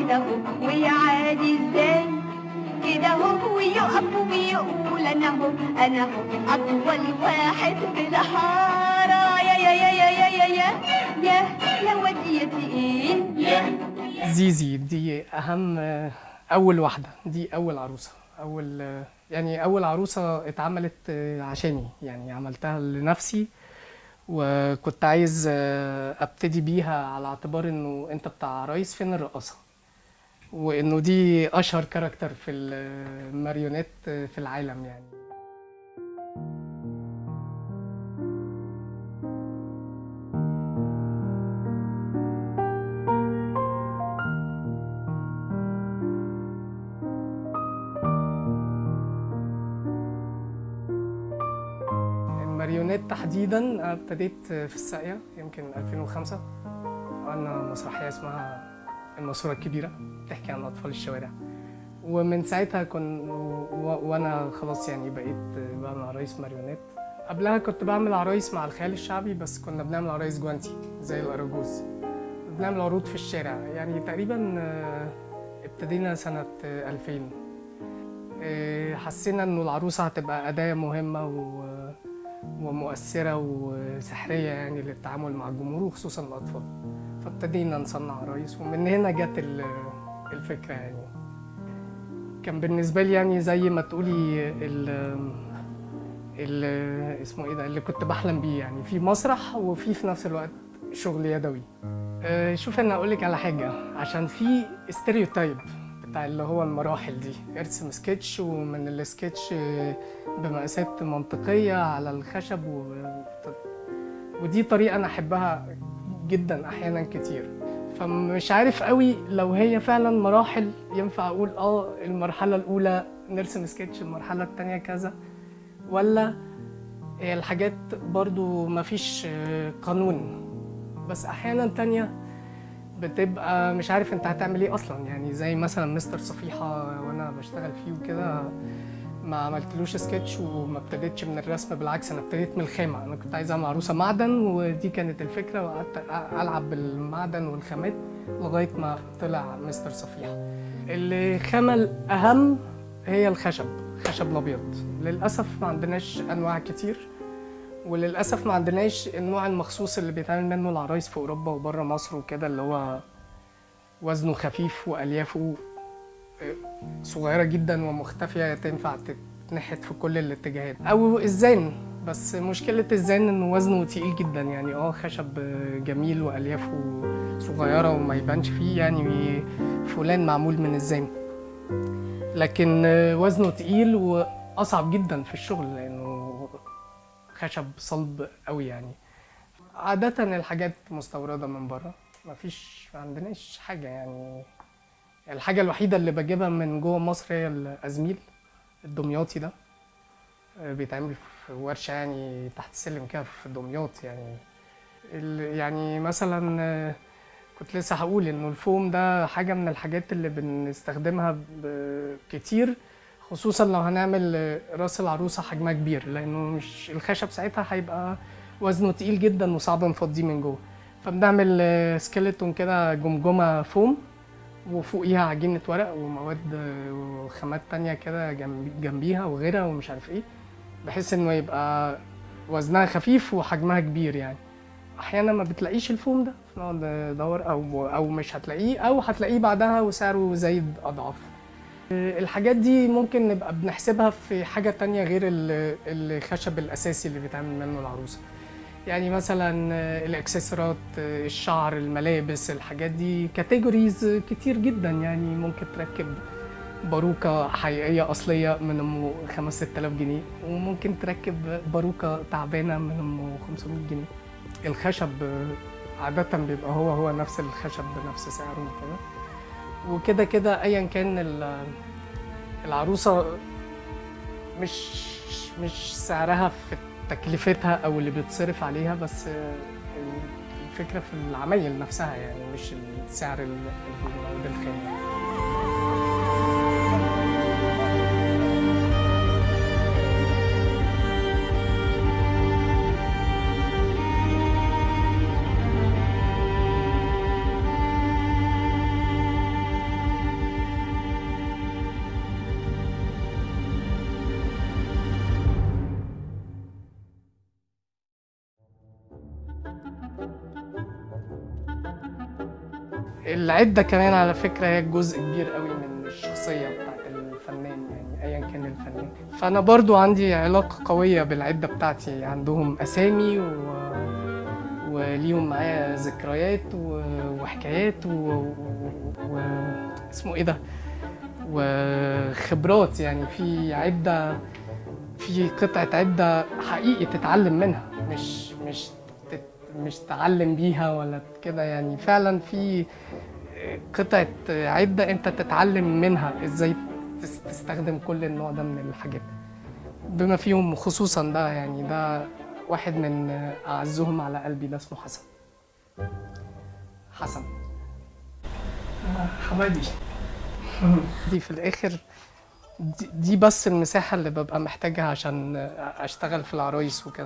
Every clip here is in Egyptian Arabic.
كده هو ويعادي ازاي كده هو ويقف ويقول انا هو انا هو اطول واحد في الحاره يا يا يا يا يا يا يا يا يا وديتي ايه يا زيزي دي اهم اول واحده دي اول عروسه اول يعني اول عروسه اتعملت عشاني يعني عملتها لنفسي وكنت عايز ابتدي بيها على اعتبار انه انت بتاع عرايس فين الرقاصه وانه دي اشهر كاركتر في الماريونيت في العالم يعني الماريونيت تحديدا أنا ابتديت في الساقية يمكن 2005 عملنا مسرحية اسمها الماسورة الكبيرة بتحكي عن أطفال الشوارع ومن ساعتها كن و... وأنا خلاص يعني بقيت بعمل عرايس ماريونيت قبلها كنت بعمل عرايس مع الخيال الشعبي بس كنا بنعمل عرايس جوانتي زي الأراجوز بنعمل عروض في الشارع يعني تقريبا ابتدينا سنة 2000 حسينا انه العروسة هتبقى أداة مهمة و... ومؤثرة وسحرية يعني للتعامل مع الجمهور وخصوصا الأطفال فابتدينا نصنع عرايس ومن هنا جت الفكرة يعني كان بالنسبة لي يعني زي ما تقولي ال ال اسمه ايه ده اللي كنت بحلم بيه يعني في مسرح وفي في نفس الوقت شغل يدوي أه شوف انا اقول لك على حاجة عشان في استيريوتايب بتاع اللي هو المراحل دي ارسم سكتش ومن السكتش بمقاسات منطقية على الخشب و... ودي طريقة أنا أحبها جدا أحيانا كتير فمش عارف قوي لو هي فعلا مراحل ينفع أقول آه المرحلة الأولى نرسم سكتش المرحلة التانية كذا ولا الحاجات برضو مفيش قانون بس أحيانا تانية بتبقى مش عارف انت هتعمل ايه اصلا يعني زي مثلا مستر صفيحه وانا بشتغل فيه وكده ما عملتلوش سكتش وما ابتديتش من الرسم بالعكس انا ابتديت من الخامه انا كنت عايز اعمل عروسه معدن ودي كانت الفكره وقعدت العب بالمعدن والخامات لغايه ما طلع مستر صفيحه الخامه الاهم هي الخشب خشب الابيض للاسف ما عندناش انواع كتير وللاسف ما عندناش النوع المخصوص اللي بيتعمل منه العرايس في اوروبا وبره مصر وكده اللي هو وزنه خفيف واليافه صغيره جدا ومختفيه تنفع تتنحت في كل الاتجاهات او الزان بس مشكله الزان انه وزنه تقيل جدا يعني اه خشب جميل واليافه صغيره وما يبانش فيه يعني فلان معمول من الزان لكن وزنه تقيل واصعب جدا في الشغل لانه خشب صلب قوي يعني عادة الحاجات مستوردة من بره مفيش ما عندناش حاجة يعني الحاجة الوحيدة اللي بجيبها من جوه مصر هي الأزميل الدمياطي ده بيتعمل في ورشة يعني تحت السلم كده في دمياط يعني يعني مثلا كنت لسه هقول انه الفوم ده حاجة من الحاجات اللي بنستخدمها كتير خصوصا لو هنعمل راس العروسه حجمها كبير لانه مش الخشب ساعتها هيبقى وزنه تقيل جدا وصعب نفضيه من جوه فبنعمل سكيلتون كده جمجمه فوم وفوقيها عجينه ورق ومواد وخامات تانية كده جنبيها وغيرها ومش عارف ايه بحيث انه يبقى وزنها خفيف وحجمها كبير يعني احيانا ما بتلاقيش الفوم ده نقعد ندور او او مش هتلاقيه او هتلاقيه بعدها وسعره زايد اضعاف الحاجات دي ممكن نبقى بنحسبها في حاجة تانية غير الخشب الأساسي اللي بيتعمل منه العروسة يعني مثلا الاكسسوارات الشعر الملابس الحاجات دي كاتيجوريز كتير جدا يعني ممكن تركب باروكة حقيقية أصلية من أم 5 6000 جنيه وممكن تركب باروكة تعبانة من أم 500 جنيه الخشب عادة بيبقى هو هو نفس الخشب بنفس سعره وكده وكده كده ايا كان العروسه مش مش سعرها في تكلفتها او اللي بيتصرف عليها بس الفكره في العمايل نفسها يعني مش السعر المواد الخام العدة كمان على فكرة هي جزء كبير قوي من الشخصية بتاعت الفنان يعني أيا كان الفنان فأنا برضو عندي علاقة قوية بالعدة بتاعتي عندهم أسامي و... وليهم معايا ذكريات و... وحكايات و... و... و... اسمه إيه ده وخبرات يعني في عدة في قطعة عدة حقيقي تتعلم منها مش مش تت مش تعلم بيها ولا كده يعني فعلا في قطعة عدة انت تتعلم منها ازاي تس- تستخدم كل النوع ده من الحاجات بما فيهم خصوصا ده يعني ده واحد من اعزهم على قلبي ده اسمه حسن حسن حمادي دي في الاخر دي, دي بس المساحة اللي ببقى محتاجها عشان اشتغل في العرايس وكده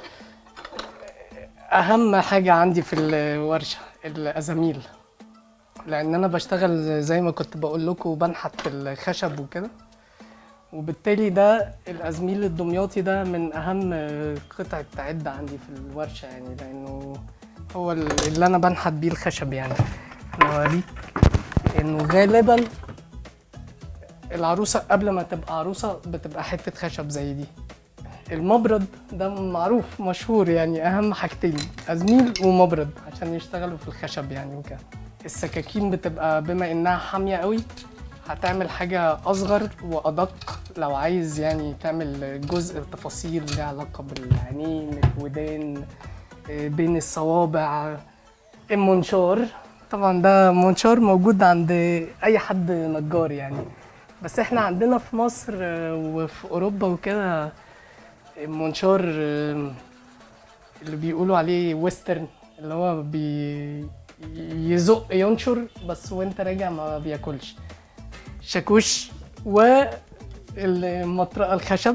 اهم حاجة عندي في الورشة الازاميل لان انا بشتغل زي ما كنت بقول لكم بنحت في الخشب وكده وبالتالي ده الازميل الدمياطي ده من اهم قطعة عدة عندي في الورشة يعني لانه هو اللي انا بنحت بيه الخشب يعني انا اوريك انه غالبا العروسة قبل ما تبقى عروسة بتبقى حتة خشب زي دي المبرد ده معروف مشهور يعني أهم حاجتين أزميل ومبرد عشان يشتغلوا في الخشب يعني وكده السكاكين بتبقى بما إنها حامية قوي هتعمل حاجة أصغر وأدق لو عايز يعني تعمل جزء تفاصيل ليها علاقة بالعينين الودان آه، بين الصوابع المنشار طبعا ده منشار موجود عند أي حد نجار يعني بس احنا عندنا في مصر آه، وفي اوروبا وكده منشار آه، اللي بيقولوا عليه ويسترن اللي هو بي يزق ينشر بس وانت راجع ما بياكلش شاكوش والمطرقه الخشب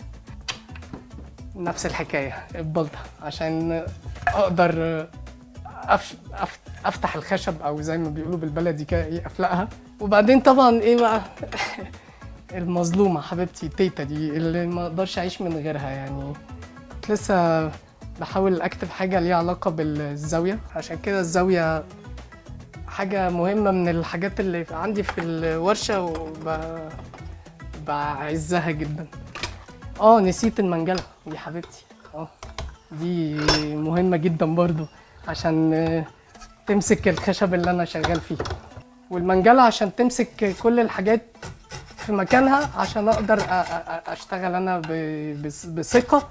نفس الحكايه البلطه عشان اقدر أف... أف... افتح الخشب او زي ما بيقولوا بالبلدي كده ايه افلقها وبعدين طبعا ايه بقى المظلومه حبيبتي تيتا دي اللي ما اقدرش اعيش من غيرها يعني كنت لسه بحاول اكتب حاجه ليها علاقه بالزاويه عشان كده الزاويه حاجه مهمه من الحاجات اللي عندي في الورشه وب... بعزها جدا اه نسيت المنجله دي حبيبتي اه دي مهمه جدا برضو عشان آه، تمسك الخشب اللي انا شغال فيه والمنجله عشان تمسك كل الحاجات في مكانها عشان اقدر أ- أ- أ- اشتغل انا ب- بس- بثقه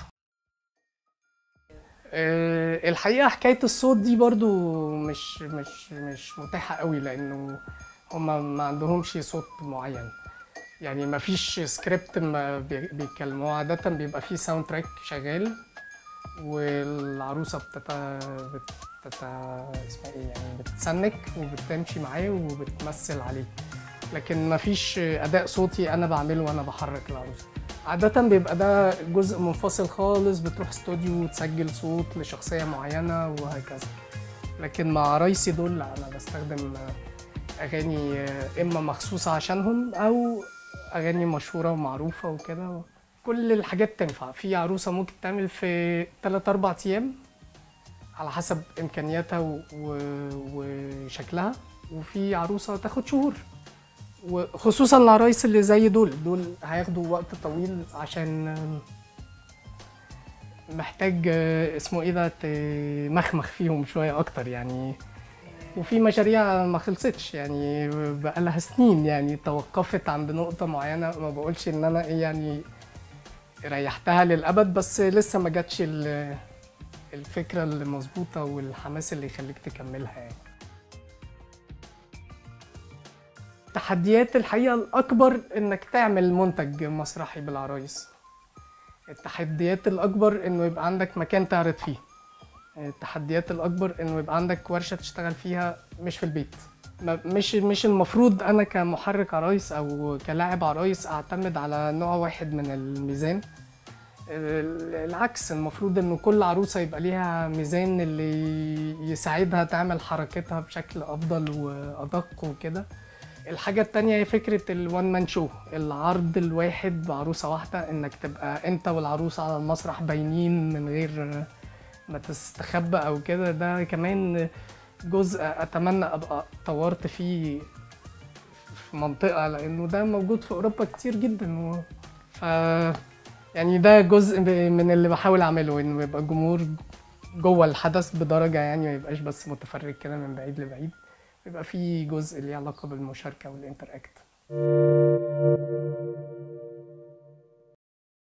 آه، الحقيقه حكايه الصوت دي برضو مش مش مش متاحه قوي لانه هما ما عندهمش صوت معين يعني ما فيش سكريبت ما بي- بيتكلموا عادة بيبقى فيه ساوند تراك شغال والعروسة بتت بتت اسمها ايه يعني بتسنك وبتمشي معاه وبتمثل عليه لكن ما فيش اداء صوتي انا بعمله وانا بحرك العروسة عادة بيبقى ده جزء منفصل خالص بتروح استوديو وتسجل صوت لشخصية معينة وهكذا لكن مع عرايسي دول لا انا بستخدم اغاني اما مخصوصة عشانهم او اغاني مشهورة ومعروفة وكده كل الحاجات تنفع في عروسة ممكن تعمل في 3 4 ايام على حسب امكانياتها و... و... وشكلها وفي عروسة تاخد شهور وخصوصا العرايس اللي زي دول دول هياخدوا وقت طويل عشان محتاج اسمه ايه ده تمخمخ فيهم شوية اكتر يعني وفي مشاريع ما خلصتش يعني بقالها سنين يعني توقفت عند نقطة معينة ما بقولش ان انا ايه يعني ريحتها للأبد بس لسه ما جاتش ال- الفكرة المظبوطة والحماس اللي يخليك تكملها يعني التحديات الحقيقة الأكبر إنك تعمل منتج مسرحي بالعرايس التحديات الأكبر إنه يبقى عندك مكان تعرض فيه التحديات الأكبر إنه يبقى عندك ورشة تشتغل فيها مش في البيت ما- مش مش المفروض أنا كمحرك عرايس أو كلاعب عرايس أعتمد على نوع واحد من الميزان ال- العكس المفروض إنه كل عروسة يبقى ليها ميزان اللي يساعدها تعمل حركتها بشكل أفضل وأدق وكده الحاجة التانية هي فكرة الوان مان شو العرض الواحد بعروسة واحدة انك تبقى انت والعروسة على المسرح باينين من غير ما تستخبى او كده ده كمان جزء اتمنى ابقى طورت فيه في منطقه لانه ده موجود في اوروبا كتير جدا و... ف يعني ده جزء ب- من اللي بحاول اعمله انه يبقى الجمهور جوه الحدث بدرجه يعني ما يبقاش بس متفرج كده من بعيد لبعيد يبقى في جزء ليه علاقه بالمشاركه والانتراكت